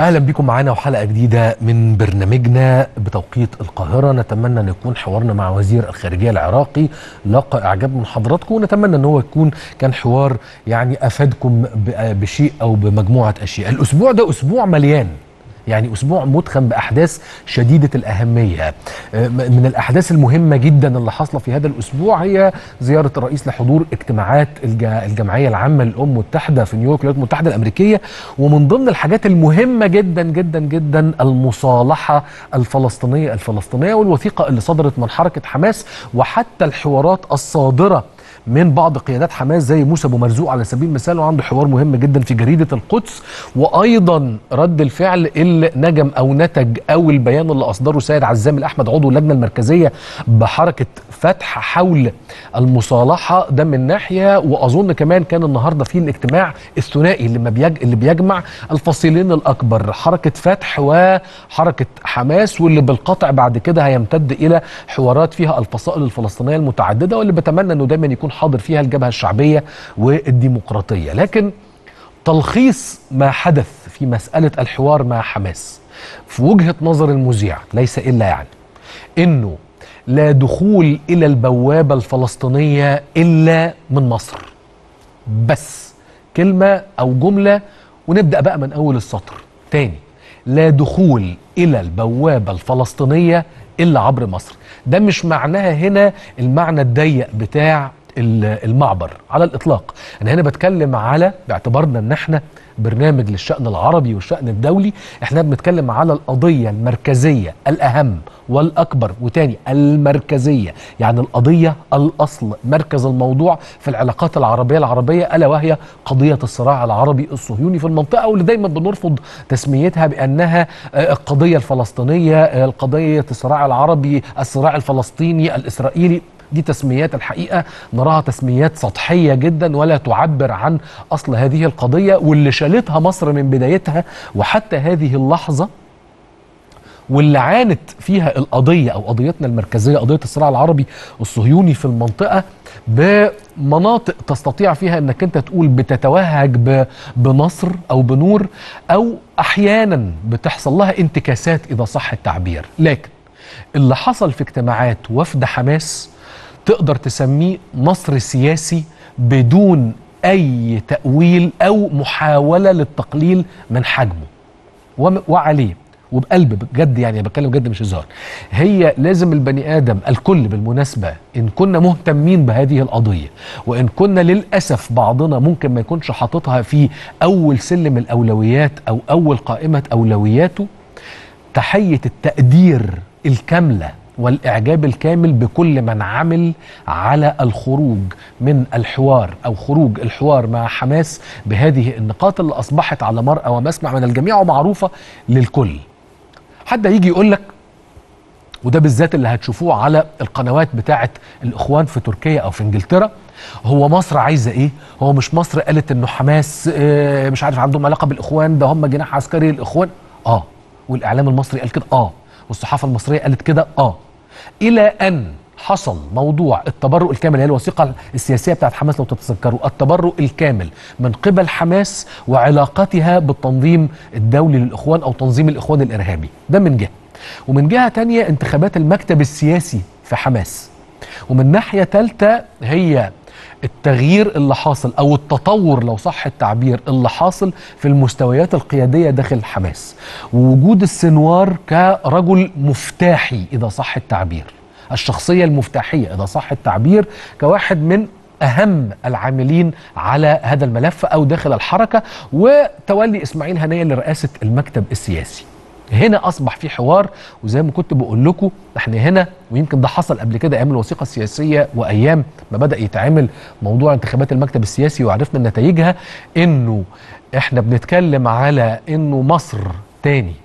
اهلا بكم معانا وحلقه جديده من برنامجنا بتوقيت القاهره نتمنى ان يكون حوارنا مع وزير الخارجيه العراقي لاقى اعجاب من حضراتكم ونتمنى ان هو يكون كان حوار يعني افادكم ب- بشيء او بمجموعه اشياء الاسبوع ده اسبوع مليان يعني اسبوع مدخن باحداث شديده الاهميه آه، من الاحداث المهمه جدا اللي حاصله في هذا الاسبوع هي زياره الرئيس لحضور اجتماعات الج- الجمعيه العامه للامم المتحده في نيويورك الولايات المتحده الامريكيه ومن ضمن الحاجات المهمه جدا جدا جدا المصالحه الفلسطينيه الفلسطينيه والوثيقه اللي صدرت من حركه حماس وحتى الحوارات الصادره من بعض قيادات حماس زي موسى ابو مرزوق على سبيل المثال وعنده حوار مهم جدا في جريده القدس وايضا رد الفعل اللي نجم او نتج او البيان اللي اصدره سيد عزام الاحمد عضو اللجنه المركزيه بحركه فتح حول المصالحه ده من ناحيه واظن كمان كان النهارده في الاجتماع الثنائي اللي ما بيج... اللي بيجمع الفصيلين الاكبر حركه فتح وحركه حماس واللي بالقطع بعد كده هيمتد الى حوارات فيها الفصائل الفلسطينيه المتعدده واللي بتمنى انه دايما يكون حاضر فيها الجبهه الشعبيه والديمقراطيه لكن تلخيص ما حدث في مساله الحوار مع حماس في وجهه نظر المذيع ليس الا يعني انه لا دخول الى البوابه الفلسطينيه الا من مصر بس كلمة أو جملة ونبدأ بقى من أول السطر تاني لا دخول إلى البوابة الفلسطينية إلا عبر مصر ده مش معناها هنا المعنى الضيق بتاع ال- المعبر على الإطلاق أنا هنا بتكلم على باعتبارنا أن احنا برنامج للشأن العربي والشأن الدولي احنا بنتكلم على القضية المركزية الأهم والأكبر وتاني المركزية يعني القضية الأصل مركز الموضوع في العلاقات العربية العربية ألا وهي قضية الصراع العربي الصهيوني في المنطقة واللي دايما بنرفض تسميتها بأنها آه، القضية الفلسطينية آه، القضية الصراع العربي الصراع الفلسطيني الإسرائيلي دي تسميات الحقيقة نراها تسميات سطحية جدا ولا تعبر عن أصل هذه القضية واللي شالتها مصر من بدايتها وحتى هذه اللحظة واللي عانت فيها القضية أو قضيتنا المركزية قضية الصراع العربي الصهيوني في المنطقة بمناطق تستطيع فيها أنك أنت تقول بتتوهج ب- بنصر أو بنور أو أحيانا بتحصل لها انتكاسات إذا صح التعبير لكن اللي حصل في اجتماعات وفد حماس تقدر تسميه نصر سياسي بدون أي تأويل أو محاولة للتقليل من حجمه وم- وعليه وبقلب بجد يعني بتكلم جد مش هزار هي لازم البني ادم الكل بالمناسبه ان كنا مهتمين بهذه القضيه وان كنا للاسف بعضنا ممكن ما يكونش حاططها في اول سلم الاولويات او اول قائمه اولوياته تحيه التقدير الكامله والاعجاب الكامل بكل من عمل على الخروج من الحوار او خروج الحوار مع حماس بهذه النقاط اللي اصبحت على مرأى ومسمع من الجميع ومعروفه للكل. حد هيجي يقول لك وده بالذات اللي هتشوفوه على القنوات بتاعه الاخوان في تركيا او في انجلترا هو مصر عايزه ايه؟ هو مش مصر قالت انه حماس آه، مش عارف عندهم علاقه بالاخوان ده هم جناح عسكري للاخوان؟ اه والاعلام المصري قال كده اه والصحافه المصريه قالت كده اه الى ان حصل موضوع التبرؤ الكامل هي الوثيقه السياسيه بتاعت حماس لو تتذكروا التبرؤ الكامل من قبل حماس وعلاقتها بالتنظيم الدولي للاخوان او تنظيم الاخوان الارهابي ده من جهه ومن جهه تانية انتخابات المكتب السياسي في حماس ومن ناحيه ثالثه هي التغيير اللي حاصل او التطور لو صح التعبير اللي حاصل في المستويات القياديه داخل حماس ووجود السنوار كرجل مفتاحي اذا صح التعبير الشخصيه المفتاحيه اذا صح التعبير كواحد من اهم العاملين على هذا الملف او داخل الحركه وتولي اسماعيل هنيه لرئاسه المكتب السياسي هنا اصبح في حوار وزي ما كنت بقول لكم احنا هنا ويمكن ده حصل قبل كده ايام الوثيقه السياسيه وايام ما بدا يتعمل موضوع انتخابات المكتب السياسي وعرفنا نتائجها انه احنا بنتكلم على انه مصر تاني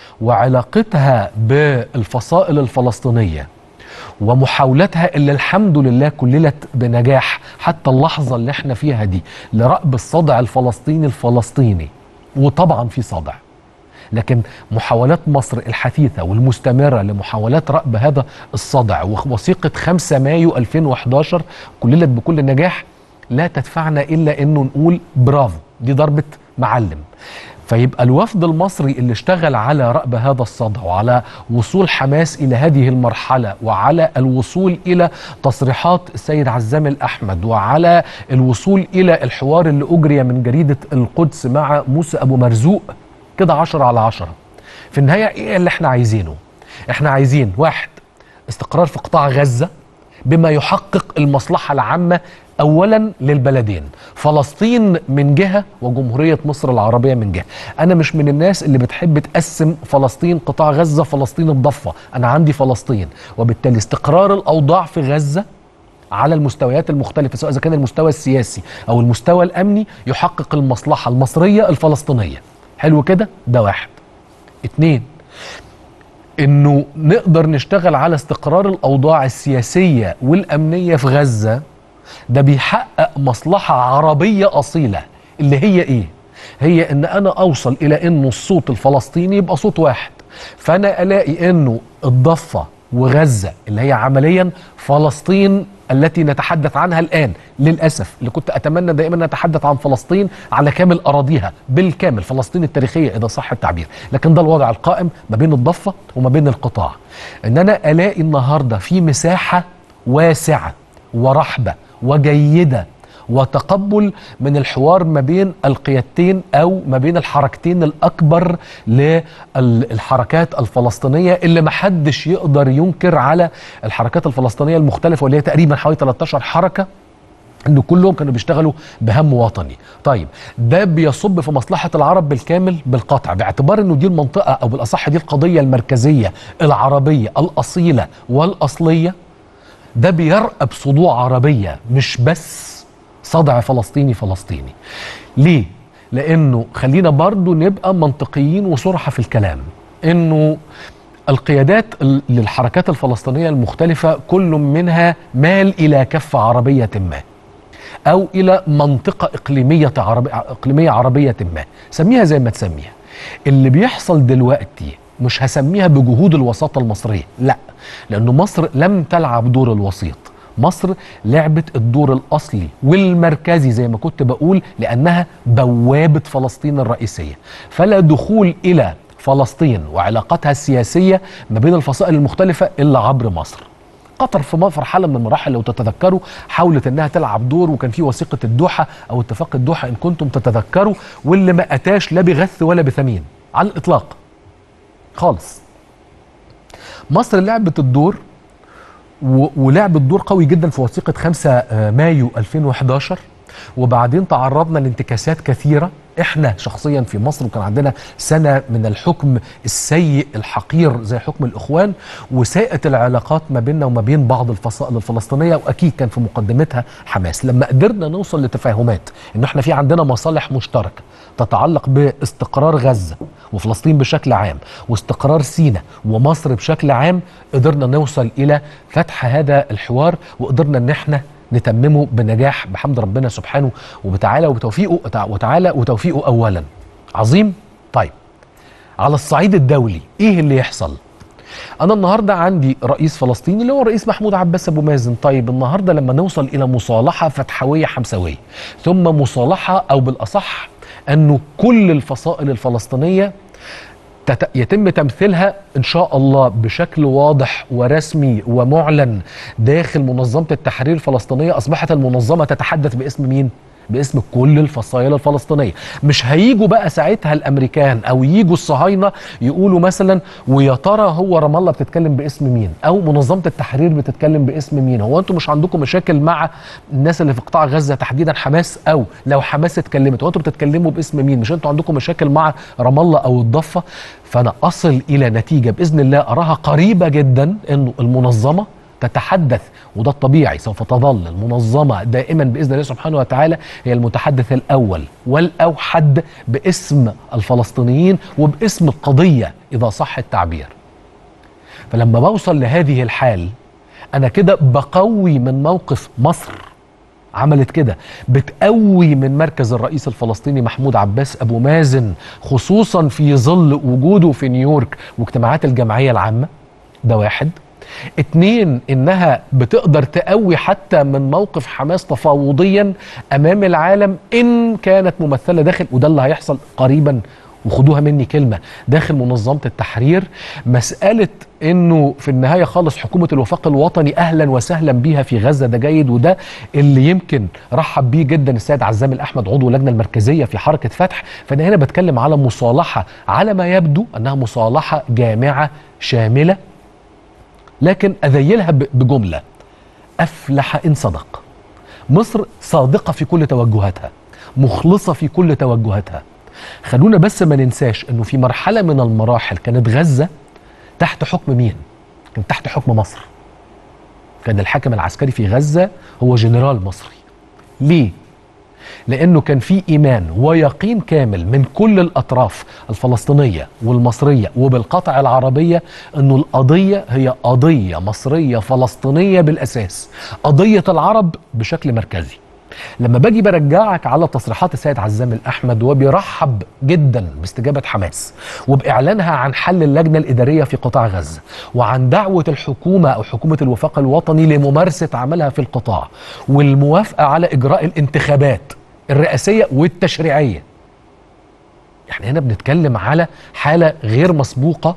وعلاقتها بالفصائل الفلسطينيه ومحاولتها اللي الحمد لله كللت بنجاح حتى اللحظه اللي احنا فيها دي لرأب الصدع الفلسطيني الفلسطيني وطبعا في صدع لكن محاولات مصر الحثيثة والمستمرة لمحاولات رأب هذا الصدع ووثيقة 5 مايو 2011 كللت بكل نجاح لا تدفعنا إلا أنه نقول برافو دي ضربة معلم فيبقى الوفد المصري اللي اشتغل على رأب هذا الصدع وعلى وصول حماس إلى هذه المرحلة وعلى الوصول إلى تصريحات السيد عزام الأحمد وعلى الوصول إلى الحوار اللي أجري من جريدة القدس مع موسى أبو مرزوق كده عشرة على عشرة في النهاية إيه اللي احنا عايزينه احنا عايزين واحد استقرار في قطاع غزة بما يحقق المصلحة العامة اولا للبلدين فلسطين من جهه وجمهوريه مصر العربيه من جهه انا مش من الناس اللي بتحب تقسم فلسطين قطاع غزه فلسطين الضفه انا عندي فلسطين وبالتالي استقرار الاوضاع في غزه على المستويات المختلفه سواء اذا كان المستوى السياسي او المستوى الامني يحقق المصلحه المصريه الفلسطينيه حلو كده ده واحد اتنين انه نقدر نشتغل على استقرار الاوضاع السياسيه والامنيه في غزه ده بيحقق مصلحة عربية أصيلة اللي هي إيه؟ هي إن أنا أوصل إلى إنه الصوت الفلسطيني يبقى صوت واحد فأنا ألاقي إنه الضفة وغزة اللي هي عمليا فلسطين التي نتحدث عنها الآن للأسف اللي كنت أتمنى دائما نتحدث عن فلسطين على كامل أراضيها بالكامل فلسطين التاريخية إذا صح التعبير لكن ده الوضع القائم ما بين الضفة وما بين القطاع إن أنا ألاقي النهاردة في مساحة واسعة ورحبة وجيدة وتقبل من الحوار ما بين القيادتين او ما بين الحركتين الاكبر للحركات الفلسطينيه اللي محدش يقدر ينكر على الحركات الفلسطينيه المختلفه واللي هي تقريبا حوالي 13 حركه ان كلهم كانوا بيشتغلوا بهم وطني طيب ده بيصب في مصلحه العرب بالكامل بالقطع باعتبار انه دي المنطقه او بالاصح دي القضيه المركزيه العربيه الاصيله والاصليه ده بيرقب صدوع عربية مش بس صدع فلسطيني فلسطيني ليه؟ لأنه خلينا برضو نبقى منطقيين وصرحة في الكلام إنه القيادات للحركات الفلسطينية المختلفة كل منها مال إلى كفة عربية ما أو إلى منطقة إقليمية عربية, إقليمية عربية ما سميها زي ما تسميها اللي بيحصل دلوقتي مش هسميها بجهود الوساطة المصرية لا لأنه مصر لم تلعب دور الوسيط مصر لعبت الدور الأصلي والمركزي زي ما كنت بقول لأنها بوابة فلسطين الرئيسية فلا دخول إلى فلسطين وعلاقاتها السياسية ما بين الفصائل المختلفة إلا عبر مصر قطر في مرحله من المراحل لو تتذكروا حاولت انها تلعب دور وكان في وثيقه الدوحه او اتفاق الدوحه ان كنتم تتذكروا واللي ما اتاش لا بغث ولا بثمين على الاطلاق خالص مصر لعبت الدور ولعبت دور قوي جدا في وثيقة 5 مايو 2011 وبعدين تعرضنا لانتكاسات كثيرة احنا شخصيا في مصر وكان عندنا سنة من الحكم السيء الحقير زي حكم الإخوان وساءت العلاقات ما بيننا وما بين بعض الفصائل الفلسطينية وأكيد كان في مقدمتها حماس لما قدرنا نوصل لتفاهمات إن احنا في عندنا مصالح مشتركة تتعلق باستقرار غزة وفلسطين بشكل عام واستقرار سيناء ومصر بشكل عام قدرنا نوصل إلى فتح هذا الحوار وقدرنا إن احنا نتممه بنجاح بحمد ربنا سبحانه وبتعالى وبتوفيقه وتعالى وتوفيقه اولا عظيم طيب على الصعيد الدولي ايه اللي يحصل انا النهارده عندي رئيس فلسطيني اللي هو الرئيس محمود عباس ابو مازن طيب النهارده لما نوصل الى مصالحه فتحويه حمسويه ثم مصالحه او بالاصح انه كل الفصائل الفلسطينيه يتم تمثيلها ان شاء الله بشكل واضح ورسمي ومعلن داخل منظمه التحرير الفلسطينيه اصبحت المنظمه تتحدث باسم مين؟ باسم كل الفصائل الفلسطينيه مش هيجوا بقى ساعتها الامريكان او يجوا الصهاينه يقولوا مثلا ويا ترى هو رام الله بتتكلم باسم مين او منظمه التحرير بتتكلم باسم مين هو انتم مش عندكم مشاكل مع الناس اللي في قطاع غزه تحديدا حماس او لو حماس اتكلمت وانتم بتتكلموا باسم مين مش انتم عندكم مشاكل مع رام الله او الضفه فانا اصل الى نتيجه باذن الله اراها قريبه جدا انه المنظمه تتحدث وده الطبيعي سوف تظل المنظمة دائما بإذن الله سبحانه وتعالى هي المتحدث الأول والأوحد باسم الفلسطينيين وباسم القضية إذا صح التعبير فلما بوصل لهذه الحال أنا كده بقوي من موقف مصر عملت كده بتقوي من مركز الرئيس الفلسطيني محمود عباس أبو مازن خصوصا في ظل وجوده في نيويورك واجتماعات الجمعية العامة ده واحد اتنين انها بتقدر تقوي حتى من موقف حماس تفاوضيا امام العالم ان كانت ممثله داخل وده اللي هيحصل قريبا وخدوها مني كلمه داخل منظمه التحرير مساله انه في النهايه خالص حكومه الوفاق الوطني اهلا وسهلا بيها في غزه ده جيد وده اللي يمكن رحب بيه جدا السيد عزام الاحمد عضو اللجنه المركزيه في حركه فتح فانا هنا بتكلم على مصالحه على ما يبدو انها مصالحه جامعه شامله لكن اذيلها ب- بجمله افلح ان صدق مصر صادقه في كل توجهاتها مخلصه في كل توجهاتها خلونا بس ما ننساش انه في مرحله من المراحل كانت غزه تحت حكم مين كانت تحت حكم مصر كان الحاكم العسكري في غزه هو جنرال مصري ليه لانه كان في ايمان ويقين كامل من كل الاطراف الفلسطينيه والمصريه وبالقطع العربيه انه القضيه هي قضيه مصريه فلسطينيه بالاساس قضيه العرب بشكل مركزي لما باجي برجعك على تصريحات السيد عزام الاحمد وبيرحب جدا باستجابه حماس وباعلانها عن حل اللجنه الاداريه في قطاع غزه وعن دعوه الحكومه او حكومه الوفاق الوطني لممارسه عملها في القطاع والموافقه على اجراء الانتخابات الرئاسيه والتشريعيه احنا هنا بنتكلم على حاله غير مسبوقه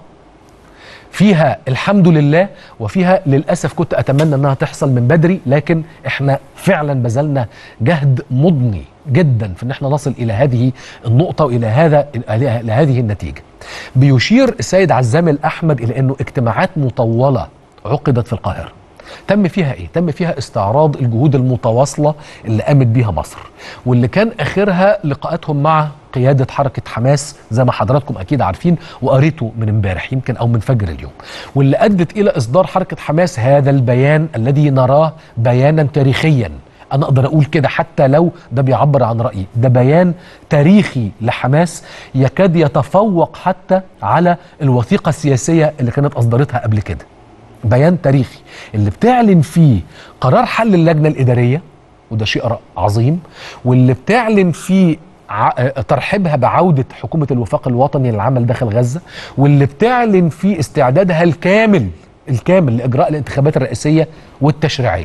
فيها الحمد لله وفيها للاسف كنت اتمنى انها تحصل من بدري لكن احنا فعلا بذلنا جهد مضني جدا في ان احنا نصل الى هذه النقطه والى هذا الى هذه النتيجه. بيشير السيد عزام الاحمد الى انه اجتماعات مطوله عقدت في القاهره. تم فيها ايه؟ تم فيها استعراض الجهود المتواصله اللي قامت بيها مصر واللي كان اخرها لقاءاتهم مع قياده حركه حماس زي ما حضراتكم اكيد عارفين وقريته من امبارح يمكن او من فجر اليوم واللي ادت الى اصدار حركه حماس هذا البيان الذي نراه بيانا تاريخيا انا اقدر اقول كده حتى لو ده بيعبر عن رايي ده بيان تاريخي لحماس يكاد يتفوق حتى على الوثيقه السياسيه اللي كانت اصدرتها قبل كده بيان تاريخي اللي بتعلن فيه قرار حل اللجنه الاداريه وده شيء ر- عظيم واللي بتعلن فيه ع- ترحيبها بعوده حكومه الوفاق الوطني للعمل داخل غزه واللي بتعلن فيه استعدادها الكامل الكامل لاجراء الانتخابات الرئاسيه والتشريعيه.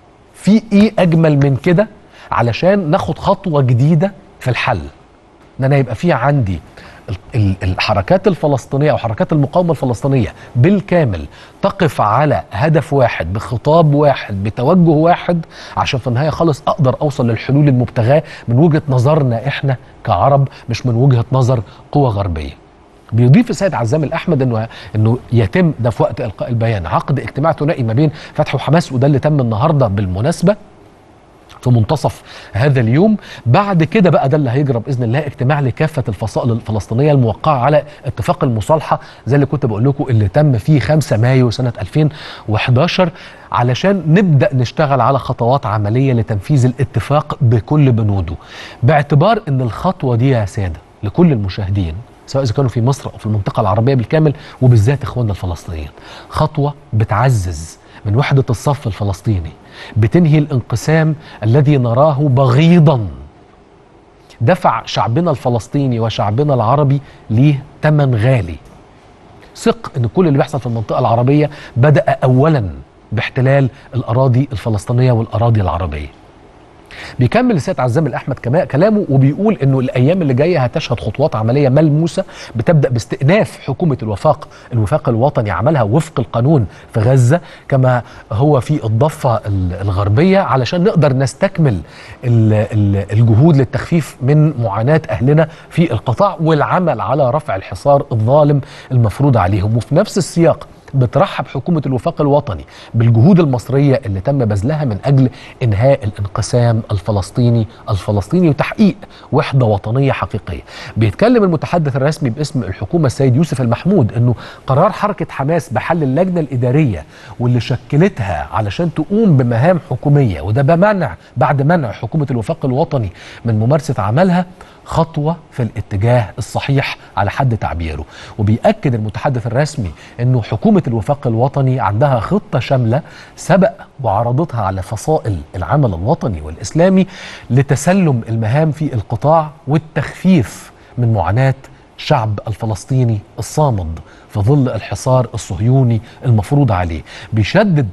في ايه اجمل من كده علشان ناخد خطوه جديده في الحل ان انا يبقى في عندي ال- ال- الحركات الفلسطينيه او حركات المقاومه الفلسطينيه بالكامل تقف على هدف واحد بخطاب واحد بتوجه واحد عشان في النهايه خالص اقدر اوصل للحلول المبتغاه من وجهه نظرنا احنا كعرب مش من وجهه نظر قوى غربيه. بيضيف السيد عزام الاحمد انه انه يتم ده في وقت القاء البيان عقد اجتماع ثنائي ما بين فتح وحماس وده اللي تم النهارده بالمناسبه في منتصف هذا اليوم بعد كده بقى ده اللي هيجرى باذن الله اجتماع لكافه الفصائل الفلسطينيه الموقعه على اتفاق المصالحه زي اللي كنت بقول لكم اللي تم فيه 5 مايو سنه 2011 علشان نبدا نشتغل على خطوات عمليه لتنفيذ الاتفاق بكل بنوده باعتبار ان الخطوه دي يا ساده لكل المشاهدين سواء اذا كانوا في مصر او في المنطقه العربيه بالكامل وبالذات اخواننا الفلسطينيين خطوه بتعزز من وحده الصف الفلسطيني بتنهي الانقسام الذي نراه بغيضا دفع شعبنا الفلسطيني وشعبنا العربي ليه ثمن غالي ثق ان كل اللي بيحصل في المنطقه العربيه بدا اولا باحتلال الاراضي الفلسطينيه والاراضي العربيه بيكمل السيد عزام الاحمد كما كلامه وبيقول انه الايام اللي جايه هتشهد خطوات عمليه ملموسه بتبدا باستئناف حكومه الوفاق الوفاق الوطني عملها وفق القانون في غزه كما هو في الضفه ال- الغربيه علشان نقدر نستكمل ال- ال- الجهود للتخفيف من معاناه اهلنا في القطاع والعمل على رفع الحصار الظالم المفروض عليهم وفي نفس السياق بترحب حكومة الوفاق الوطني بالجهود المصرية اللي تم بذلها من أجل إنهاء الانقسام الفلسطيني الفلسطيني وتحقيق وحدة وطنية حقيقية بيتكلم المتحدث الرسمي باسم الحكومة السيد يوسف المحمود أنه قرار حركة حماس بحل اللجنة الإدارية واللي شكلتها علشان تقوم بمهام حكومية وده بمنع بعد منع حكومة الوفاق الوطني من ممارسة عملها خطوة في الاتجاه الصحيح على حد تعبيره وبيأكد المتحدث الرسمي أنه حكومة الوفاق الوطني عندها خطة شاملة سبق وعرضتها على فصائل العمل الوطني والإسلامي لتسلم المهام في القطاع والتخفيف من معاناة الشعب الفلسطيني الصامد في ظل الحصار الصهيوني المفروض عليه بيشدد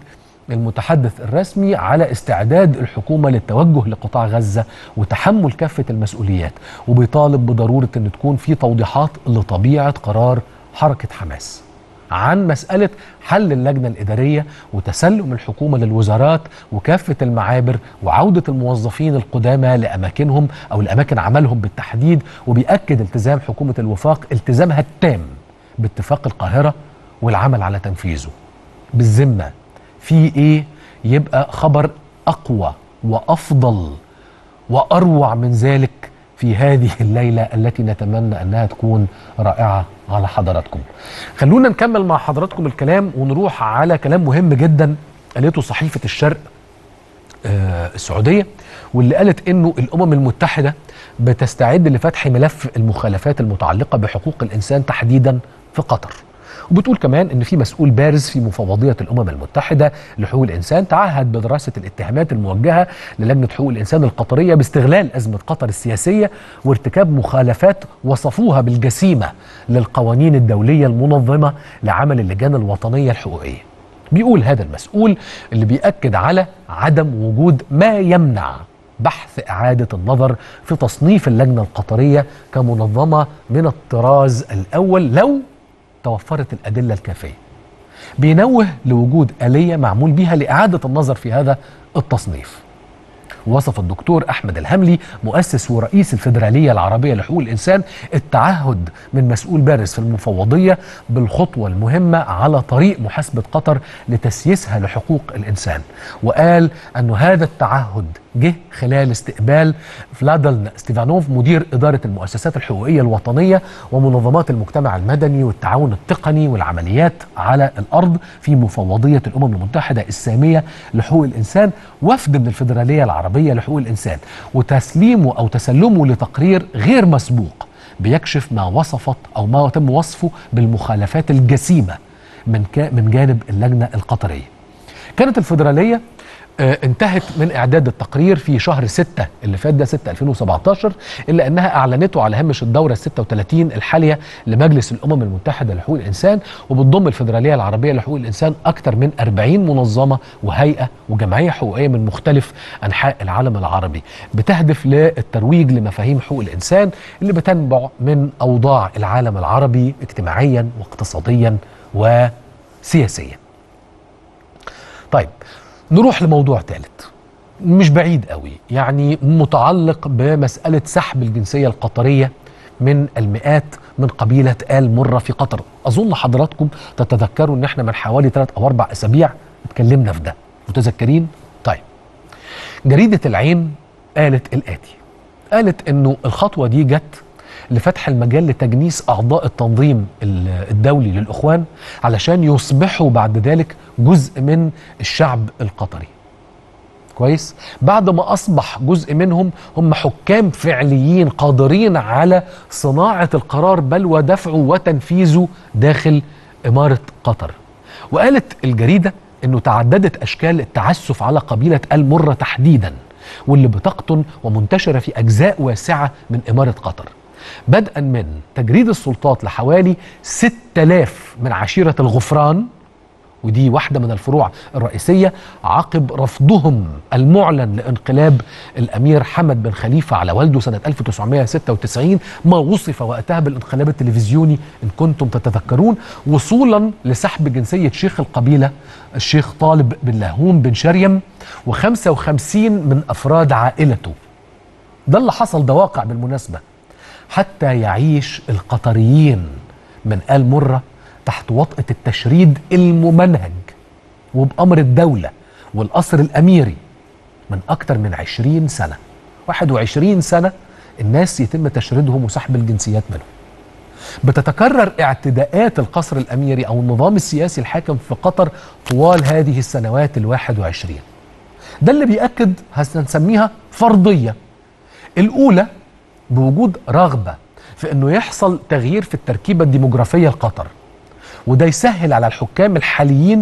المتحدث الرسمي على استعداد الحكومة للتوجه لقطاع غزة وتحمل كافة المسؤوليات وبيطالب بضرورة أن تكون في توضيحات لطبيعة قرار حركة حماس عن مسألة حل اللجنة الإدارية وتسلم الحكومة للوزارات وكافة المعابر وعودة الموظفين القدامى لأماكنهم أو لأماكن عملهم بالتحديد وبيأكد التزام حكومة الوفاق التزامها التام باتفاق القاهرة والعمل على تنفيذه بالذمة في إيه يبقى خبر أقوى وأفضل وأروع من ذلك في هذه الليلة التي نتمنى أنها تكون رائعة على حضراتكم خلونا نكمل مع حضراتكم الكلام ونروح على كلام مهم جدا قالته صحيفة الشرق آه السعودية واللي قالت انه الامم المتحدة بتستعد لفتح ملف المخالفات المتعلقة بحقوق الانسان تحديدا في قطر وبتقول كمان ان في مسؤول بارز في مفوضيه الامم المتحده لحقوق الانسان تعهد بدراسه الاتهامات الموجهه للجنه حقوق الانسان القطريه باستغلال ازمه قطر السياسيه وارتكاب مخالفات وصفوها بالجسيمه للقوانين الدوليه المنظمه لعمل اللجان الوطنيه الحقوقيه. بيقول هذا المسؤول اللي بيأكد على عدم وجود ما يمنع بحث إعادة النظر في تصنيف اللجنة القطرية كمنظمة من الطراز الأول لو توفرت الأدلة الكافية بينوه لوجود آلية معمول بها لإعادة النظر في هذا التصنيف وصف الدكتور أحمد الهملي مؤسس ورئيس الفيدرالية العربية لحقوق الإنسان التعهد من مسؤول بارز في المفوضية بالخطوة المهمة على طريق محاسبة قطر لتسييسها لحقوق الإنسان وقال أن هذا التعهد جه خلال استقبال فلادل ستيفانوف مدير إدارة المؤسسات الحقوقية الوطنية ومنظمات المجتمع المدني والتعاون التقني والعمليات على الأرض في مفوضية الأمم المتحدة السامية لحقوق الإنسان وفد من الفيدرالية العربية لحقوق الإنسان وتسليمه أو تسلمه لتقرير غير مسبوق بيكشف ما وصفت أو ما تم وصفه بالمخالفات الجسيمة من من جانب اللجنة القطرية كانت الفيدرالية انتهت من اعداد التقرير في شهر 6 اللي فات ده 6 2017 الا انها اعلنته على هامش الدوره 36 الحاليه لمجلس الامم المتحده لحقوق الانسان وبتضم الفيدراليه العربيه لحقوق الانسان اكثر من 40 منظمه وهيئه وجمعيه حقوقيه من مختلف انحاء العالم العربي بتهدف للترويج لمفاهيم حقوق الانسان اللي بتنبع من اوضاع العالم العربي اجتماعيا واقتصاديا وسياسيا. طيب نروح لموضوع ثالث مش بعيد قوي يعني متعلق بمسألة سحب الجنسية القطرية من المئات من قبيلة آل مرة في قطر أظن حضراتكم تتذكروا أن احنا من حوالي ثلاث أو أربع أسابيع اتكلمنا في ده متذكرين؟ طيب جريدة العين قالت الآتي قالت أنه الخطوة دي جت لفتح المجال لتجنيس أعضاء التنظيم الدولي للإخوان علشان يصبحوا بعد ذلك جزء من الشعب القطري كويس بعد ما أصبح جزء منهم هم حكام فعليين قادرين على صناعة القرار بل ودفعه وتنفيذه داخل إمارة قطر وقالت الجريدة أنه تعددت أشكال التعسف على قبيلة المرة تحديدا واللي بتقطن ومنتشرة في أجزاء واسعة من إمارة قطر بدءا من تجريد السلطات لحوالي 6000 من عشيرة الغفران ودي واحدة من الفروع الرئيسية عقب رفضهم المعلن لانقلاب الأمير حمد بن خليفة على والده سنة 1996 ما وصف وقتها بالانقلاب التلفزيوني إن كنتم تتذكرون وصولا لسحب جنسية شيخ القبيلة الشيخ طالب بن لاهون بن شريم و55 من أفراد عائلته ده اللي حصل ده واقع بالمناسبة حتى يعيش القطريين من آل مرة تحت وطأة التشريد الممنهج وبأمر الدولة والقصر الأميري من أكثر من عشرين سنة 21 سنة الناس يتم تشريدهم وسحب الجنسيات منهم بتتكرر اعتداءات القصر الأميري أو النظام السياسي الحاكم في قطر طوال هذه السنوات الواحد وعشرين ده اللي بيأكد هنسميها فرضية الأولى بوجود رغبة في أنه يحصل تغيير في التركيبة الديموغرافية لقطر وده يسهل على الحكام الحاليين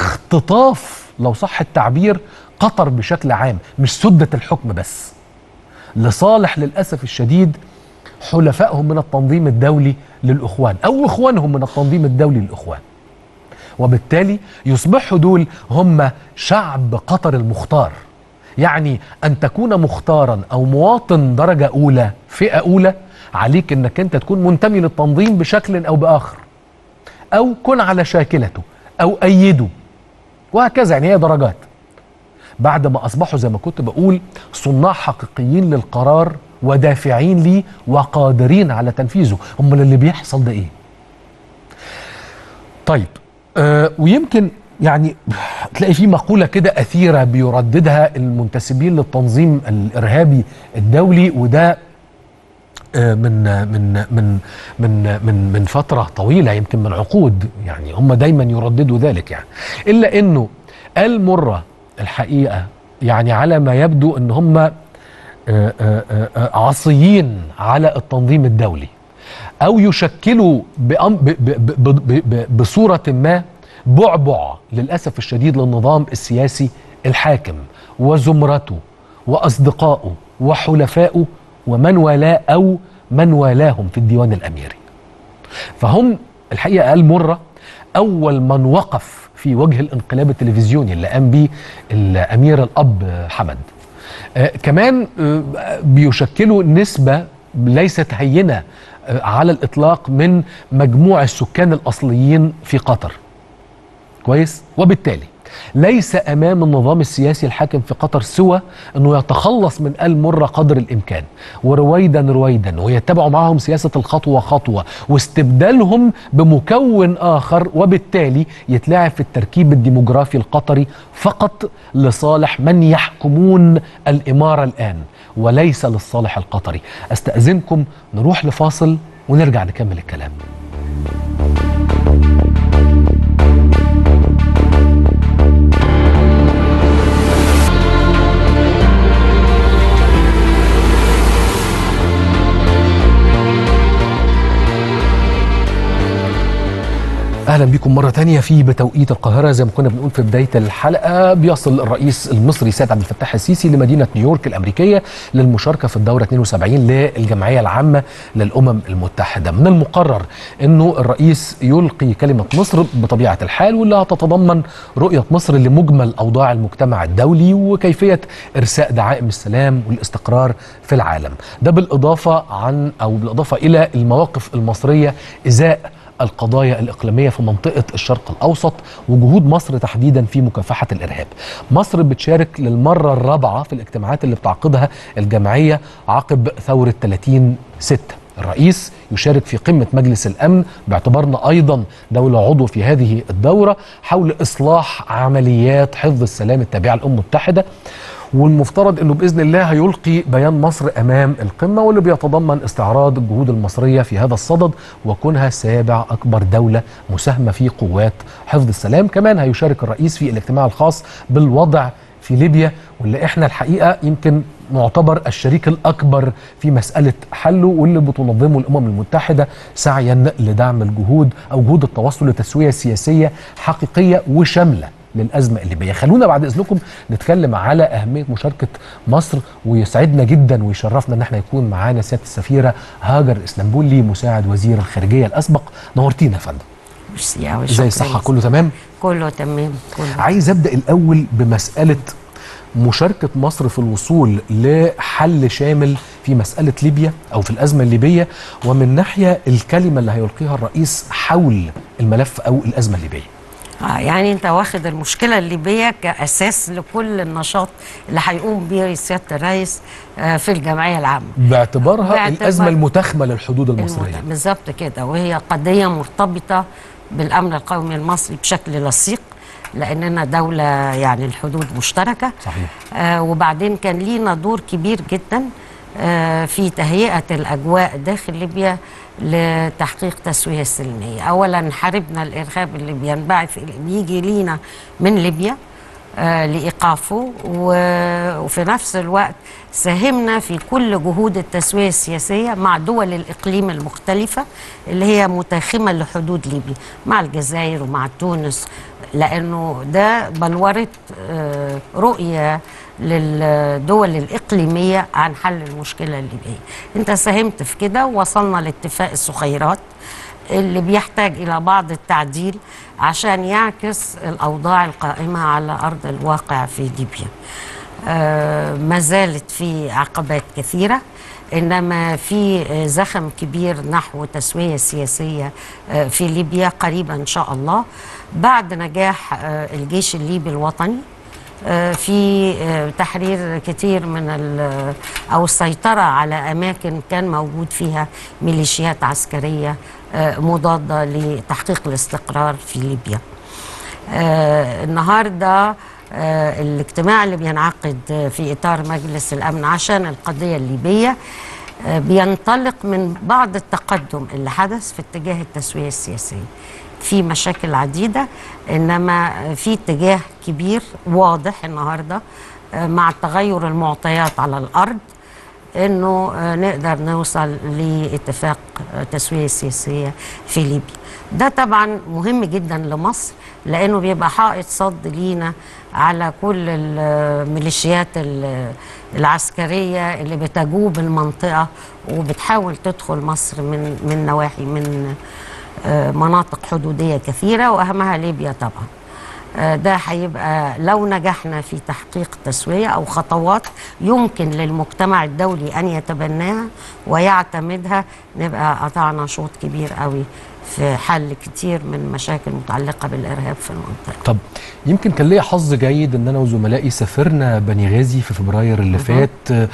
اختطاف لو صح التعبير قطر بشكل عام مش سدة الحكم بس لصالح للأسف الشديد حلفائهم من التنظيم الدولي للإخوان أو إخوانهم من التنظيم الدولي للإخوان وبالتالي يصبحوا دول هم شعب قطر المختار يعني أن تكون مختارا أو مواطن درجة أولى فئة أولى عليك أنك أنت تكون منتمي للتنظيم بشكل أو بآخر أو كن على شاكلته أو أيده وهكذا يعني هي درجات بعد ما أصبحوا زي ما كنت بقول صناع حقيقيين للقرار ودافعين ليه وقادرين على تنفيذه هم اللي بيحصل ده إيه طيب آه ويمكن يعني تلاقي في مقولة كده أثيرة بيرددها المنتسبين للتنظيم الإرهابي الدولي وده آه، من من من من من من فترة طويلة يمكن من عقود يعني هم دايما يرددوا ذلك يعني إلا إنه المرة الحقيقة يعني على ما يبدو إن هم آه، آه، آه، آه، عصيين على التنظيم الدولي أو يشكلوا بأم- ب- ب- ب- ب- ب- بصورة ما بعبع للأسف الشديد للنظام السياسي الحاكم وزمرته وأصدقائه وحلفائه ومن والاه أو من والاهم في الديوان الأميري فهم الحقيقة قال مرة أول من وقف في وجه الانقلاب التلفزيوني اللي قام به الأمير الأب حمد آه كمان آه بيشكلوا نسبة ليست هينة آه على الإطلاق من مجموع السكان الأصليين في قطر كويس وبالتالي ليس امام النظام السياسي الحاكم في قطر سوى انه يتخلص من ال مره قدر الامكان ورويدا رويدا ويتبعوا معهم سياسه الخطوه خطوه واستبدالهم بمكون اخر وبالتالي يتلعب في التركيب الديموغرافي القطري فقط لصالح من يحكمون الاماره الان وليس للصالح القطري استاذنكم نروح لفاصل ونرجع نكمل الكلام اهلا بكم مره تانية في بتوقيت القاهره زي ما كنا بنقول في بدايه الحلقه بيصل الرئيس المصري سيد عبد الفتاح السيسي لمدينه نيويورك الامريكيه للمشاركه في الدوره 72 للجمعيه العامه للامم المتحده من المقرر انه الرئيس يلقي كلمه مصر بطبيعه الحال واللي هتتضمن رؤيه مصر لمجمل اوضاع المجتمع الدولي وكيفيه ارساء دعائم السلام والاستقرار في العالم ده بالاضافه عن او بالاضافه الى المواقف المصريه ازاء القضايا الإقليمية في منطقة الشرق الأوسط وجهود مصر تحديدا في مكافحة الإرهاب مصر بتشارك للمرة الرابعة في الاجتماعات اللي بتعقدها الجمعية عقب ثورة 30 ستة الرئيس يشارك في قمة مجلس الأمن باعتبارنا أيضا دولة عضو في هذه الدورة حول إصلاح عمليات حفظ السلام التابعة للأمم المتحدة والمفترض انه باذن الله هيلقي بيان مصر امام القمه واللي بيتضمن استعراض الجهود المصريه في هذا الصدد وكونها سابع اكبر دوله مساهمه في قوات حفظ السلام كمان هيشارك الرئيس في الاجتماع الخاص بالوضع في ليبيا واللي احنا الحقيقه يمكن معتبر الشريك الاكبر في مساله حله واللي بتنظمه الامم المتحده سعيا لدعم الجهود او جهود التوصل لتسويه سياسيه حقيقيه وشامله للازمه الليبيه خلونا بعد اذنكم نتكلم على اهميه مشاركه مصر ويسعدنا جدا ويشرفنا ان احنا يكون معانا سياده السفيره هاجر اسلامبولي مساعد وزير الخارجيه الاسبق نورتينا يا فندم ميرسي أوي، ازاي شكراً الصحه لك. كله تمام كله تمام كله عايز ابدا الاول بمساله مشاركه مصر في الوصول لحل شامل في مساله ليبيا او في الازمه الليبيه ومن ناحيه الكلمه اللي هيلقيها الرئيس حول الملف او الازمه الليبيه آه يعني انت واخد المشكله الليبيه كاساس لكل النشاط اللي هيقوم بيه سياده الرئيس آه في الجمعيه العامه باعتبارها باعتبار- الازمه المتاخمه للحدود المصريه المت- بالظبط كده وهي قضيه مرتبطه بالامن القومي المصري بشكل لصيق لاننا دوله يعني الحدود مشتركه صحيح آه وبعدين كان لينا دور كبير جدا آه في تهيئه الاجواء داخل ليبيا لتحقيق تسويه سلميه اولا حاربنا الارهاب اللي بينبعث اللي بيجي لينا من ليبيا آه لايقافه و- وفي نفس الوقت ساهمنا في كل جهود التسويه السياسيه مع دول الاقليم المختلفه اللي هي متاخمه لحدود ليبيا مع الجزائر ومع تونس لانه ده بلوره آه، رؤيه للدول الإقليمية عن حل المشكلة الليبية أنت ساهمت في كده ووصلنا لاتفاق السخيرات اللي بيحتاج إلى بعض التعديل عشان يعكس الأوضاع القائمة على أرض الواقع في ليبيا آه ما زالت في عقبات كثيرة إنما في زخم كبير نحو تسوية سياسية آه في ليبيا قريبا إن شاء الله بعد نجاح آه الجيش الليبي الوطني في تحرير كتير من او السيطره على اماكن كان موجود فيها ميليشيات عسكريه مضاده لتحقيق الاستقرار في ليبيا. النهارده الاجتماع اللي بينعقد في اطار مجلس الامن عشان القضيه الليبيه بينطلق من بعض التقدم اللي حدث في اتجاه التسويه السياسيه. في مشاكل عديدة إنما في اتجاه كبير واضح النهاردة مع تغير المعطيات على الأرض إنه نقدر نوصل لاتفاق تسوية سياسية في ليبيا ده طبعا مهم جدا لمصر لأنه بيبقى حائط صد لينا على كل الميليشيات العسكرية اللي بتجوب المنطقة وبتحاول تدخل مصر من من نواحي من مناطق حدوديه كثيره واهمها ليبيا طبعا ده هيبقى لو نجحنا في تحقيق تسويه او خطوات يمكن للمجتمع الدولي ان يتبناها ويعتمدها نبقى قطعنا شوط كبير قوي في حل كتير من مشاكل متعلقه بالارهاب في المنطقه. طب يمكن كان ليا حظ جيد ان انا وزملائي سافرنا بني غازي في فبراير اللي فات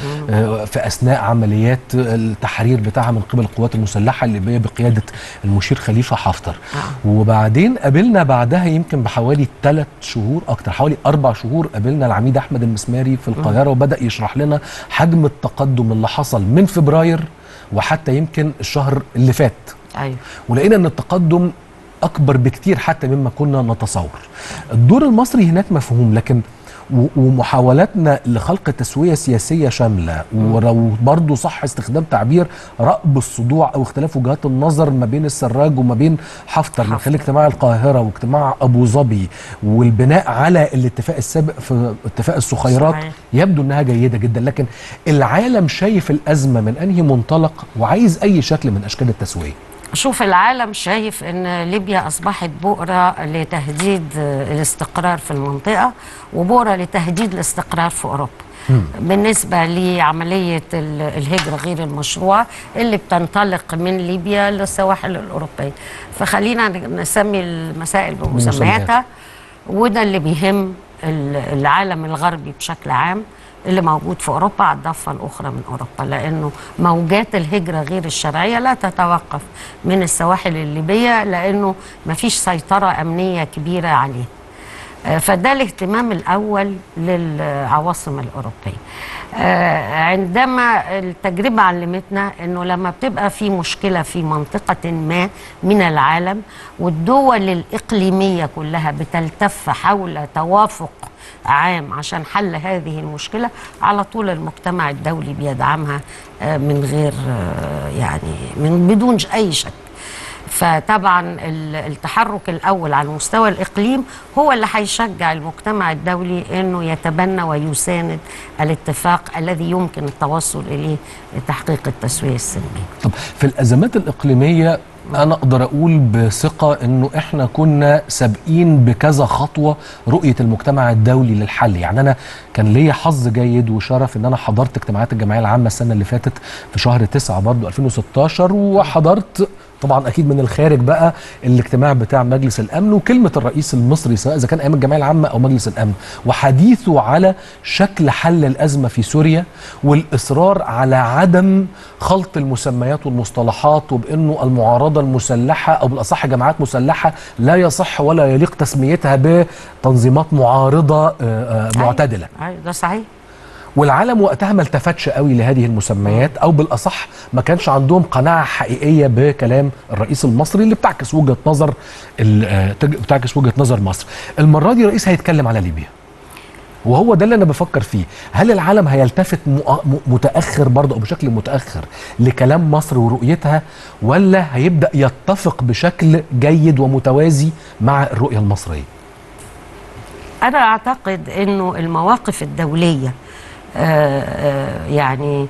في اثناء عمليات التحرير بتاعها من قبل القوات المسلحه الليبيه بقياده المشير خليفه حفتر. آه. وبعدين قابلنا بعدها يمكن بحوالي ثلاث شهور اكتر حوالي اربع شهور قابلنا العميد احمد المسماري في القاهره وبدا يشرح لنا حجم التقدم اللي حصل من فبراير وحتى يمكن الشهر اللي فات. أيوة. ولقينا ان التقدم اكبر بكتير حتى مما كنا نتصور الدور المصري هناك مفهوم لكن ومحاولاتنا لخلق تسويه سياسيه شامله وبرضه صح استخدام تعبير رأب الصدوع او اختلاف وجهات النظر ما بين السراج وما بين حفتر من خلال اجتماع القاهره واجتماع ابو ظبي والبناء على الاتفاق السابق في اتفاق السخيرات صحيح. يبدو انها جيده جدا لكن العالم شايف الازمه من انهي منطلق وعايز اي شكل من اشكال التسويه شوف العالم شايف ان ليبيا اصبحت بؤره لتهديد الاستقرار في المنطقه وبؤره لتهديد الاستقرار في اوروبا م. بالنسبه لعمليه الهجره غير المشروعه اللي بتنطلق من ليبيا للسواحل الاوروبيه فخلينا نسمي المسائل بمسمياتها وده اللي بيهم العالم الغربي بشكل عام اللي موجود في اوروبا على الضفه الاخرى من اوروبا لانه موجات الهجره غير الشرعيه لا تتوقف من السواحل الليبيه لانه ما فيش سيطره امنيه كبيره عليه فده الاهتمام الاول للعواصم الاوروبيه عندما التجربه علمتنا انه لما بتبقى في مشكله في منطقه ما من العالم والدول الاقليميه كلها بتلتف حول توافق عام عشان حل هذه المشكلة على طول المجتمع الدولي بيدعمها من غير يعني من بدون أي شك فطبعا التحرك الاول على مستوى الاقليم هو اللي هيشجع المجتمع الدولي انه يتبنى ويساند الاتفاق الذي يمكن التوصل اليه لتحقيق التسويه السلميه. طب في الازمات الاقليميه انا اقدر اقول بثقه انه احنا كنا سابقين بكذا خطوه رؤيه المجتمع الدولي للحل يعني انا كان ليا حظ جيد وشرف ان انا حضرت اجتماعات الجمعيه العامه السنه اللي فاتت في شهر 9 برضه 2016 وحضرت طبعا اكيد من الخارج بقى الاجتماع بتاع مجلس الامن وكلمه الرئيس المصري سواء اذا كان ايام الجمعيه العامه او مجلس الامن وحديثه على شكل حل الازمه في سوريا والاصرار على عدم خلط المسميات والمصطلحات وبانه المعارضه المسلحه او بالاصح جماعات مسلحه لا يصح ولا يليق تسميتها بتنظيمات معارضه معتدله. ايوه ده صحيح. والعالم وقتها ما التفتش قوي لهذه المسميات او بالاصح ما كانش عندهم قناعه حقيقيه بكلام الرئيس المصري اللي بتعكس وجهه نظر بتعكس وجهه نظر مصر. المره دي الرئيس هيتكلم على ليبيا. وهو ده اللي انا بفكر فيه هل العالم هيلتفت متاخر برضه او بشكل متاخر لكلام مصر ورؤيتها ولا هيبدا يتفق بشكل جيد ومتوازي مع الرؤيه المصريه انا اعتقد انه المواقف الدوليه آه، آه، يعني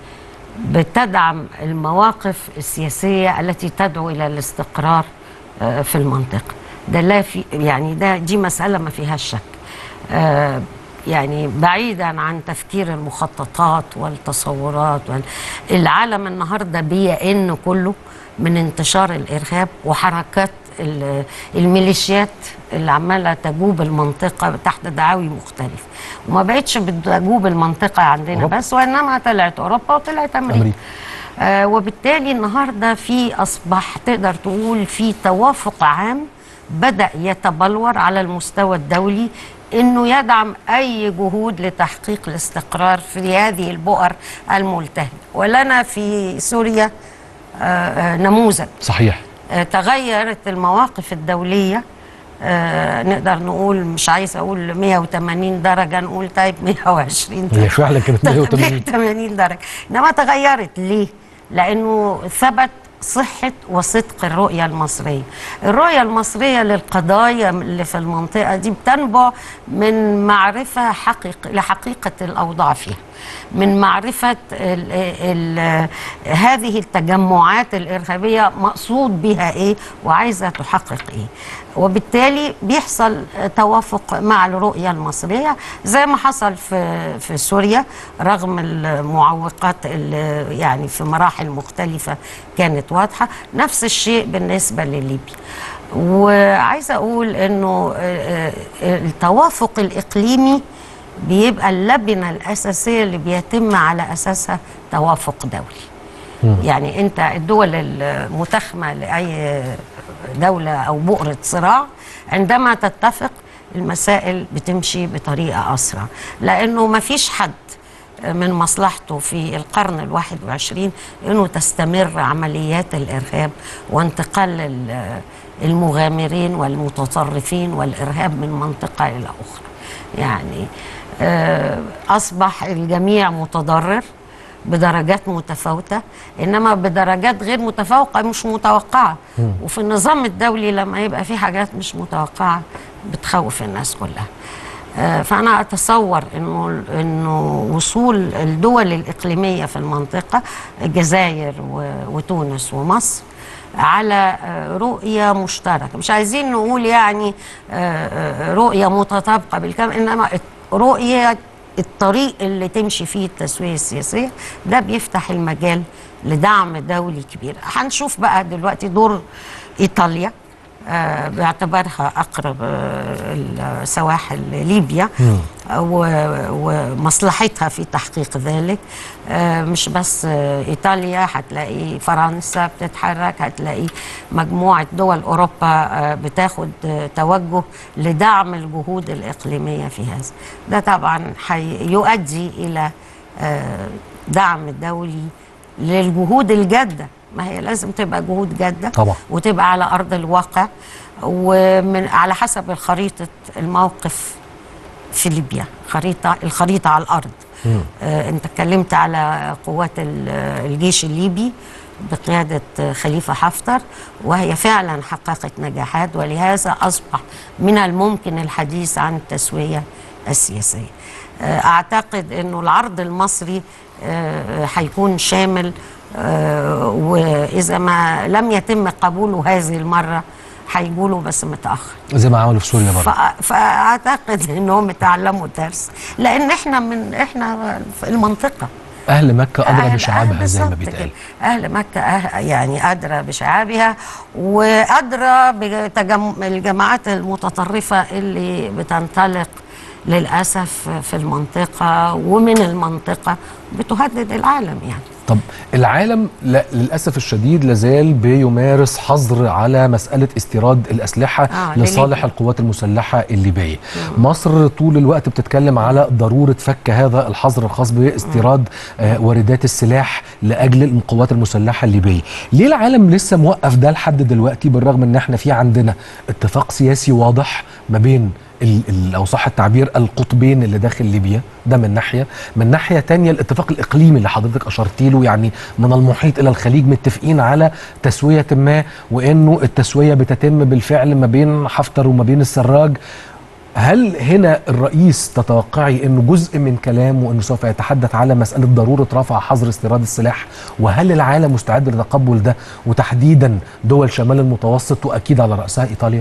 بتدعم المواقف السياسيه التي تدعو الى الاستقرار آه، في المنطقه ده لا في يعني ده دي مساله ما فيهاش شك آه، يعني بعيدا عن تفكير المخططات والتصورات وال... العالم النهارده بيئن كله من انتشار الارهاب وحركات ال- الميليشيات اللي عماله تجوب المنطقه تحت دعاوي مختلفه وما بقتش بتجوب المنطقه عندنا أوروبا. بس وانما طلعت اوروبا وطلعت امريكا, أمريكا. آه وبالتالي النهارده في اصبح تقدر تقول في توافق عام بدا يتبلور على المستوى الدولي انه يدعم اي جهود لتحقيق الاستقرار في هذه البؤر الملتهبه ولنا في سوريا آه، آه، نموذج صحيح آه، تغيرت المواقف الدولية آه، نقدر نقول مش عايز اقول 180 درجة نقول طيب 120 هي فعلا كانت 180 180 درجة انما تغيرت ليه؟ لانه ثبت صحة وصدق الرؤية المصرية الرؤية المصرية للقضايا اللي في المنطقة دي بتنبع من معرفة حقيق لحقيقة الأوضاع فيها من معرفة ال ال هذه التجمعات الإرهابية مقصود بها إيه وعايزة تحقق إيه وبالتالي بيحصل توافق مع الرؤية المصرية زي ما حصل في في سوريا رغم المعوقات اللي يعني في مراحل مختلفة كانت واضحة نفس الشيء بالنسبة لليبيا وعايزة أقول أنه آه، آه، التوافق الإقليمي بيبقى اللبنة الأساسية اللي بيتم على أساسها توافق دولي يعني انت الدول المتخمه لاي دوله او بؤره صراع عندما تتفق المسائل بتمشي بطريقه اسرع لانه ما فيش حد من مصلحته في القرن الواحد وعشرين انه تستمر عمليات الارهاب وانتقال ال- المغامرين والمتطرفين والارهاب من منطقه الى اخرى يعني آه، اصبح الجميع متضرر بدرجات متفاوتة إنما بدرجات غير متفوقة مش متوقعة وفي النظام الدولي لما يبقى في حاجات مش متوقعة بتخوف الناس كلها آه، فأنا أتصور إنه إنه وصول الدول الإقليمية في المنطقة الجزائر و- وتونس ومصر على آه، رؤية مشتركة مش عايزين نقول يعني آه، آه، رؤية متطابقة بالكامل إنما رؤية الطريق اللي تمشي فيه التسوية السياسية ده بيفتح المجال لدعم دولي كبير هنشوف بقى دلوقتي دور إيطاليا آه، باعتبارها أقرب آه، السواحل ليبيا و- ومصلحتها في تحقيق ذلك آه، مش بس آه، إيطاليا هتلاقي فرنسا بتتحرك هتلاقي مجموعة دول أوروبا آه، بتاخد آه، توجه لدعم الجهود الإقليمية في هذا ده طبعا هيؤدي إلى آه، دعم دولي للجهود الجادة ما هي لازم تبقى جهود جادة طبعا. وتبقى على أرض الواقع ومن على حسب الخريطة الموقف في ليبيا خريطة الخريطة على الأرض آه أنت اتكلمت على قوات ال- الجيش الليبي بقيادة آه، خليفة حفتر وهي فعلا حققت نجاحات ولهذا أصبح من الممكن الحديث عن التسوية السياسية آه، أعتقد أنه العرض المصري آه، هيكون شامل آه، وإذا ما لم يتم قبوله هذه المرة هيقولوا بس متأخر زي ما عملوا في سوريا برضه فأ- فاعتقد انهم اتعلموا درس لان احنا من احنا في المنطقه اهل مكه ادرى أهل- بشعابها أهل زي ما بالظبط بيتقال كده. اهل مكه أه يعني ادرى بشعابها وادرى بالجماعات المتطرفه اللي بتنطلق للاسف في المنطقه ومن المنطقه بتهدد العالم يعني طب العالم لا للاسف الشديد لازال بيمارس حظر على مساله استيراد الاسلحه آه، لصالح لليبيا. القوات المسلحه الليبيه. مصر طول الوقت بتتكلم على ضروره فك هذا الحظر الخاص باستيراد آه واردات السلاح لاجل القوات المسلحه الليبيه. ليه العالم لسه موقف ده لحد دلوقتي بالرغم ان احنا في عندنا اتفاق سياسي واضح ما بين ال- ال- او صح التعبير القطبين اللي داخل ليبيا ده من ناحيه من ناحيه تانية الاتفاق الاقليمي اللي حضرتك اشرت له يعني من المحيط الى الخليج متفقين على تسويه ما وانه التسويه بتتم بالفعل ما بين حفتر وما بين السراج هل هنا الرئيس تتوقعي انه جزء من كلامه انه سوف يتحدث على مساله ضروره رفع حظر استيراد السلاح وهل العالم مستعد لتقبل ده وتحديدا دول شمال المتوسط واكيد على راسها ايطاليا؟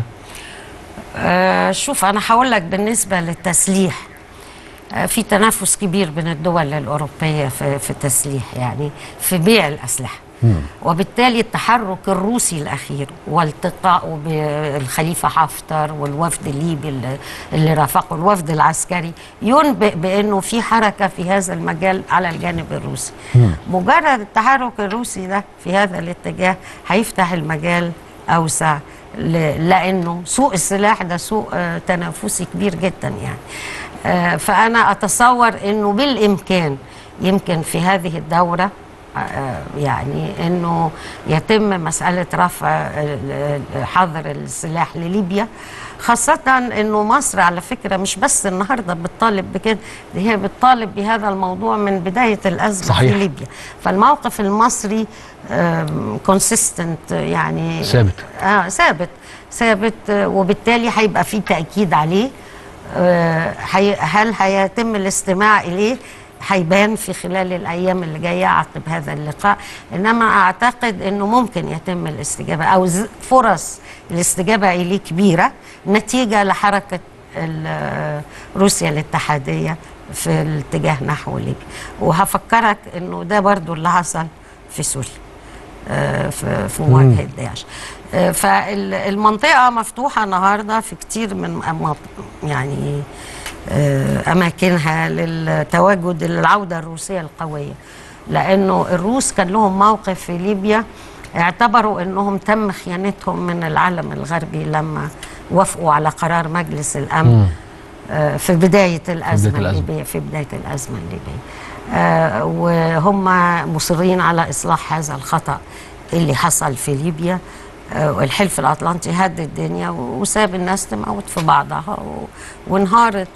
آه شوف انا هقول لك بالنسبه للتسليح آه في تنافس كبير بين الدول الاوروبيه في في التسليح يعني في بيع الاسلحه وبالتالي التحرك الروسي الاخير والتقائه بالخليفه حفتر والوفد الليبي اللي, اللي رافقه الوفد العسكري ينبئ بانه في حركه في هذا المجال على الجانب الروسي مجرد التحرك الروسي ده في هذا الاتجاه هيفتح المجال اوسع ل- لانه سوق السلاح ده سوق آه، تنافسي كبير جدا يعني آه، فانا اتصور انه بالامكان يمكن في هذه الدوره آه، يعني انه يتم مساله رفع ال- ال- حظر السلاح لليبيا خاصة انه مصر على فكرة مش بس النهاردة بتطالب بكده دي هي بتطالب بهذا الموضوع من بداية الأزمة صحيح. في ليبيا فالموقف المصري كونسيستنت يعني ثابت. اه ثابت ثابت آه، وبالتالي هيبقى في تأكيد عليه آه، هي- هل هيتم الاستماع إليه هيبان في خلال الأيام اللي جاية عقب هذا اللقاء إنما أعتقد أنه ممكن يتم الاستجابة أو ز- فرص الاستجابة إليه كبيرة نتيجة لحركة ال- روسيا الاتحادية في الاتجاه نحو ليبيا وهفكرك أنه ده برضو اللي حصل في سوريا آه، في في مواجهه داعش آه، فالمنطقه مفتوحه النهارده في كتير من أما- يعني آه، اماكنها للتواجد العوده الروسيه القويه لانه الروس كان لهم موقف في ليبيا اعتبروا انهم تم خيانتهم من العالم الغربي لما وافقوا على قرار مجلس الامن آه، في بدايه الازمه الأزمة. الليبيه في بدايه الازمه الليبيه آه، وهم مصرين على اصلاح هذا الخطا اللي حصل في ليبيا آه، والحلف الاطلنطي هد الدنيا وساب الناس تموت في بعضها و- وانهارت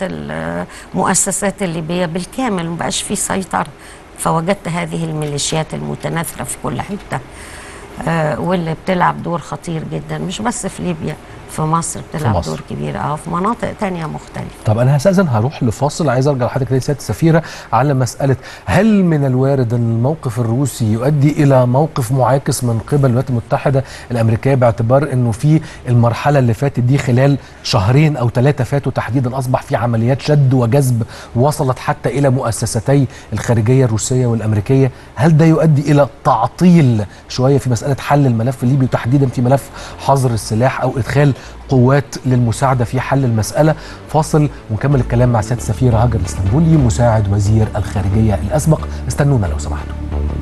المؤسسات الليبيه بالكامل ما بقاش في سيطره فوجدت هذه الميليشيات المتناثره في كل حته آه، واللي بتلعب دور خطير جدا مش بس في ليبيا في مصر بتلعب مصر. دور كبير اه في مناطق تانية مختلفة طب انا هستاذن هروح لفاصل عايز ارجع لحضرتك تاني سياده السفيره على مساله هل من الوارد ان الموقف الروسي يؤدي الى موقف معاكس من قبل الولايات المتحده الامريكيه باعتبار انه في المرحله اللي فاتت دي خلال شهرين او ثلاثه فاتوا تحديدا اصبح في عمليات شد وجذب وصلت حتى الى مؤسستي الخارجيه الروسيه والامريكيه هل ده يؤدي الى تعطيل شويه في مساله حل الملف الليبي وتحديدا في ملف حظر السلاح او ادخال قوات للمساعده في حل المساله فاصل ونكمل الكلام مع سياده السفيره هاجر الاسطنبولي مساعد وزير الخارجيه الاسبق استنونا لو سمحتوا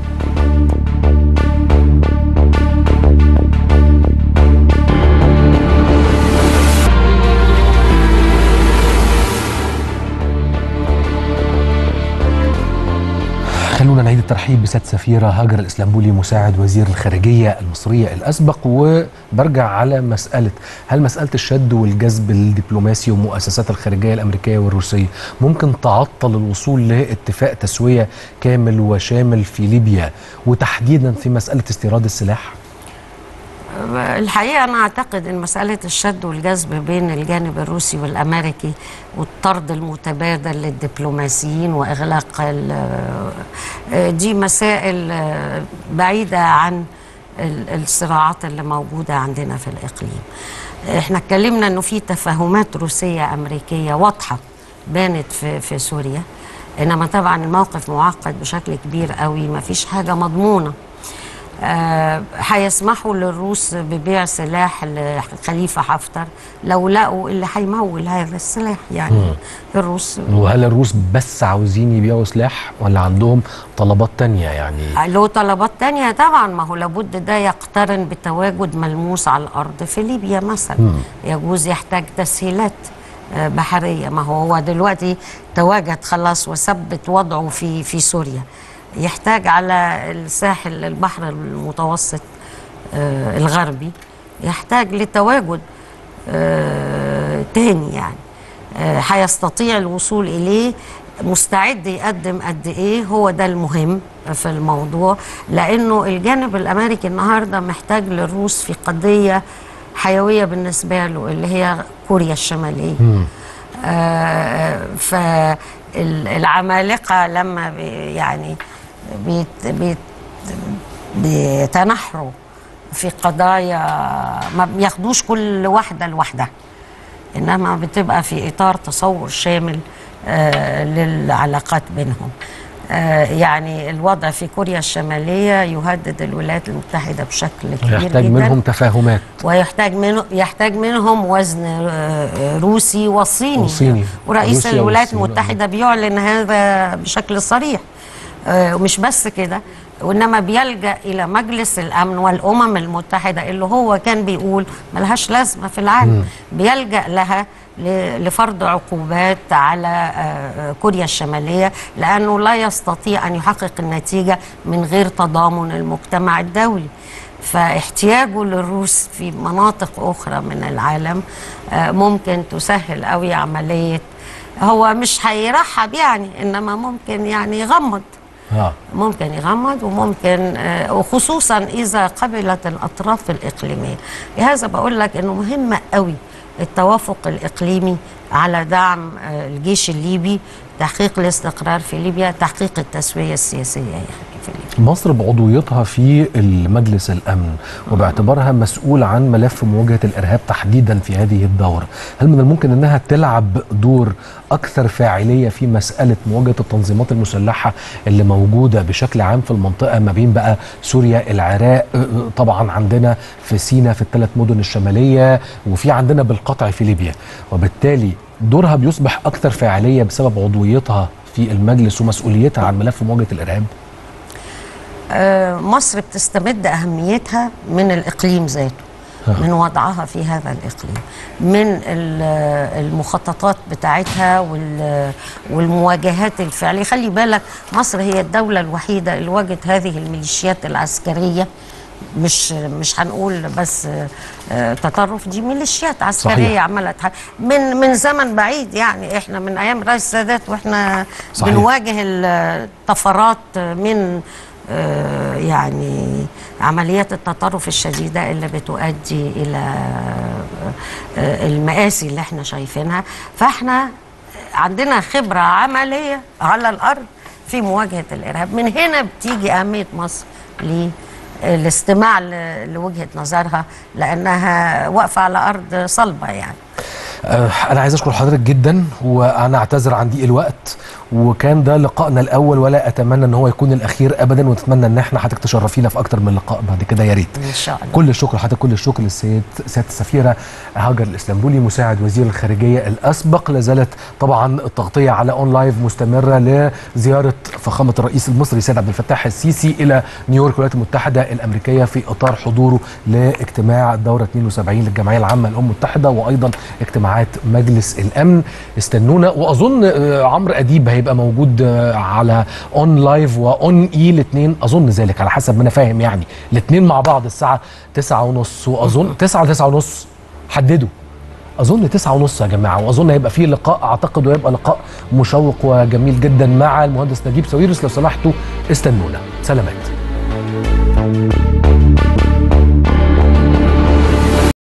خلونا نعيد الترحيب بسيادة سفيرة هاجر الإسلامبولي مساعد وزير الخارجية المصرية الأسبق وبرجع على مسألة هل مسألة الشد والجذب الدبلوماسي ومؤسسات الخارجية الأمريكية والروسية ممكن تعطل الوصول لاتفاق تسوية كامل وشامل في ليبيا وتحديدا في مسألة استيراد السلاح؟ الحقيقة أنا أعتقد أن مسألة الشد والجذب بين الجانب الروسي والأمريكي والطرد المتبادل للدبلوماسيين وإغلاق ال- دي مسائل بعيدة عن ال- الصراعات اللي موجودة عندنا في الإقليم احنا اتكلمنا انه في تفاهمات روسية أمريكية واضحة بانت في, في سوريا انما طبعا الموقف معقد بشكل كبير قوي ما فيش حاجة مضمونة آه، هيسمحوا للروس ببيع سلاح لخليفة حفتر لو لقوا اللي هيمول هذا السلاح يعني الروس وهل الروس بس عاوزين يبيعوا سلاح ولا عندهم طلبات تانية يعني له طلبات تانية طبعا ما هو لابد ده يقترن بتواجد ملموس على الأرض في ليبيا مثلا يجوز يحتاج تسهيلات آه، بحرية ما هو هو دلوقتي تواجد خلاص وثبت وضعه في في سوريا يحتاج على الساحل البحر المتوسط آه، الغربي يحتاج لتواجد آه، تاني يعني آه، هيستطيع الوصول إليه مستعد يقدم قد إيه هو ده المهم في الموضوع لأنه الجانب الأمريكي النهاردة محتاج للروس في قضية حيوية بالنسبة له اللي هي كوريا الشمالية آه، فالعمالقة لما بي- يعني بيت بيت بيتنحروا في قضايا ما بياخدوش كل واحدة لوحدها إنما بتبقى في إطار تصور شامل آه، للعلاقات بينهم آه، يعني الوضع في كوريا الشمالية يهدد الولايات المتحدة بشكل كبير يحتاج جدا منهم تفاهمات ويحتاج منه يحتاج منهم وزن آه، روسي وصيني وصيني. ورئيس روسيا الولايات والصين. المتحده بيعلن هذا بشكل صريح آه، ومش بس كده وانما بيلجا الى مجلس الامن والامم المتحده اللي هو كان بيقول ملهاش لازمه في العالم بيلجا لها ل- لفرض عقوبات على آه، كوريا الشماليه لانه لا يستطيع ان يحقق النتيجه من غير تضامن المجتمع الدولي فاحتياجه للروس في مناطق اخرى من العالم آه، ممكن تسهل قوي عمليه هو مش هيرحب يعني انما ممكن يعني يغمض اه ممكن يغمض وممكن آه، وخصوصا اذا قبلت الاطراف الاقليميه لهذا بقول لك انه مهم قوي التوافق الاقليمي على دعم آه، الجيش الليبي تحقيق الاستقرار في ليبيا تحقيق التسويه السياسيه يعني في ليبيا مصر بعضويتها في المجلس الامن وباعتبارها مسؤول عن ملف مواجهه الارهاب تحديدا في هذه الدوره، هل من الممكن انها تلعب دور اكثر فاعليه في مساله مواجهه التنظيمات المسلحه اللي موجوده بشكل عام في المنطقه ما بين بقى سوريا، العراق، آه، آه، طبعا عندنا في سيناء في الثلاث مدن الشماليه وفي عندنا بالقطع في ليبيا، وبالتالي دورها بيصبح اكثر فاعليه بسبب عضويتها في المجلس ومسؤوليتها عن ملف مواجهه الارهاب؟ آه، مصر بتستمد أهميتها من الإقليم ذاته من وضعها في هذا الإقليم من ال- المخططات بتاعتها وال- والمواجهات الفعلية خلي بالك مصر هي الدولة الوحيدة اللي واجهت هذه الميليشيات العسكرية مش مش هنقول بس آه، تطرف دي ميليشيات عسكريه صحيح. عملت ح- من من زمن بعيد يعني احنا من ايام رئيس السادات واحنا صحيح. بنواجه الطفرات من آه، يعني عمليات التطرف الشديدة اللي بتؤدي إلى آه، المآسي اللي احنا شايفينها فاحنا عندنا خبرة عملية على الأرض في مواجهة الإرهاب من هنا بتيجي أهمية مصر للاستماع ل- لوجهة نظرها لأنها واقفة على أرض صلبة يعني آه، انا عايز اشكر حضرتك جدا وانا اعتذر عن ضيق الوقت وكان ده لقائنا الاول ولا اتمنى ان هو يكون الاخير ابدا ونتمنى ان احنا حضرتك تشرفينا في اكتر من لقاء بعد كده يا ريت إن شاء الله كل الشكر حضرتك كل الشكر للسيد سياده السفيره هاجر الاسلامبولي مساعد وزير الخارجيه الاسبق لا زالت طبعا التغطيه على اون لايف مستمره لزياره فخامه الرئيس المصري سيد عبد الفتاح السيسي الى نيويورك الولايات المتحده الامريكيه في اطار حضوره لاجتماع الدوره 72 للجمعيه العامه للامم المتحده وايضا اجتماعات مجلس الامن استنونا واظن آه، عمرو اديب هيبقى موجود آه، على اون لايف واون اي الاثنين اظن ذلك على حسب ما انا فاهم يعني الاثنين مع بعض الساعه 9 ونص واظن 9 ل 9 ونص حددوا اظن 9 ونص يا جماعه واظن هيبقى فيه لقاء اعتقد ويبقى لقاء مشوق وجميل جدا مع المهندس نجيب ساويرس لو سمحتوا استنونا سلامات